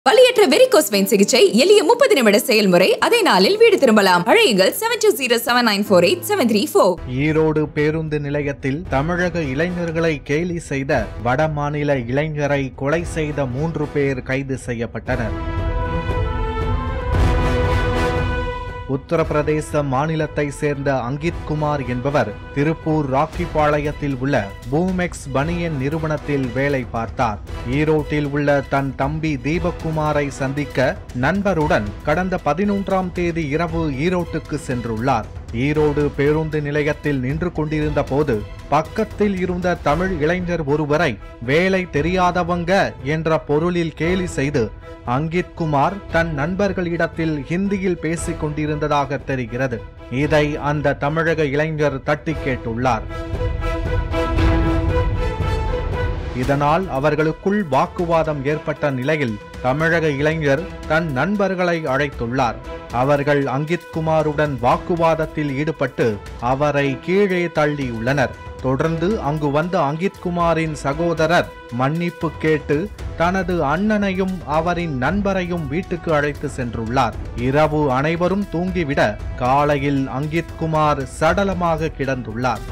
வலியற்ற varicose vein சிகிச்சை எளிய முப்பது நிமிட செயல்முறை அதே நாளில் வீடு திரும்பலாம் அழையுங்கள் seven two zero seven nine four eight seven three four Erode பேருந்து நிலையத்தில் தமிழக இளைஞர்களை கேலி செய்த வட மாநில இளைஞரை கொலை செய்த மூன்று பேர் கைது செய்யப்பட்டனர் உத்தரப்பிரதேச மாநிலத்தை சேர்ந்த அங்கித் குமார் என்பவர் திருப்பூர் ராக்கிபாளையத்தில் உள்ள பூமெக்ஸ் பனியன் நிறுவனத்தில் வேலை பார்த்தார் ஈரோட்டில் உள்ள தன் தம்பி தீபக்குமாரை சந்திக்க நண்பருடன் கடந்த பதினொன்றாம் தேதி இரவு ஈரோட்டுக்கு சென்றுள்ளார் ஈரோடு பேருந்து நிலையத்தில் நின்று கொண்டிருந்த போது பக்கத்தில் இருந்த தமிழ் இளைஞர் ஒருவரை வேலை தெரியாதவங்க என்ற பொருளில் கேலி செய்து அங்கித் குமார் தன் நண்பர்களிடத்தில் ஹிந்தியில் பேசிக் கொண்டிருந்ததாக தெரிகிறது இதை அந்த தமிழக இளைஞர் தட்டி கேட்டுள்ளார் இதனால் அவர்களுக்குள் வாக்குவாதம் ஏற்பட்ட நிலையில் தமிழக இளைஞர் தன் நண்பர்களை அழைத்துள்ளார் அவர்கள் அங்கித் குமாருடன் வாக்குவாதத்தில் ஈடுபட்டு அவரை கீழே தள்ளியுள்ளனர் தொடர்ந்து அங்கு வந்த அங்கித் குமாரின் சகோதரர் மன்னிப்பு கேட்டு தனது அண்ணனையும் அவரின் நண்பரையும் வீட்டுக்கு அழைத்து சென்றுள்ளார் இரவு அனைவரும் தூங்கிவிட காலையில் அங்கித் குமார் சடலமாக கிடந்துள்ளார்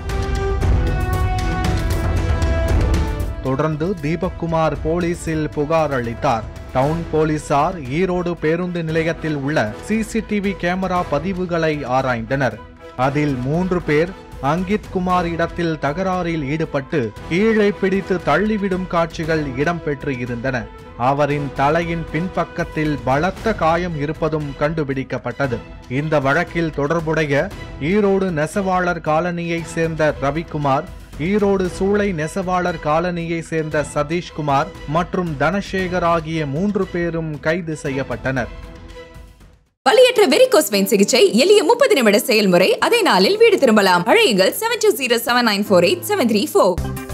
தொடர்ந்து தீபக்குமார் போலீசில் புகார் அளித்தார் டவுன் போலீசார் ஈரோடு பேருந்து நிலையத்தில் உள்ள சிசிடிவி கேமரா பதிவுகளை ஆராய்ந்தனர் அதில் மூன்று பேர் அங்கித் குமார் இடத்தில் தகராறில் ஈடுபட்டு கீழே பிடித்து தள்ளிவிடும் காட்சிகள் இடம்பெற்று இருந்தன அவரின் தலையின் பின்பக்கத்தில் பலத்த காயம் இருப்பதும் கண்டுபிடிக்கப்பட்டது இந்த வழக்கில் தொடர்புடைய ஈரோடு நெசவாளர் காலனியை சேர்ந்த ரவிக்குமார் ஈரோடு சூளை நெசவாளர் காலனியை சேர்ந்த சதீஷ்குமார் மற்றும் தனசேகர் ஆகிய மூன்று பேரும் கைது செய்யப்பட்டனர் வலியற்ற வெரிகோஸ் வெயின் சிகிச்சை எளிய முப்பது நிமிட செயல்முறை அதே நாளில் வீடு திரும்பலாம் அழையுங்கள் seven two zero seven nine four eight seven three four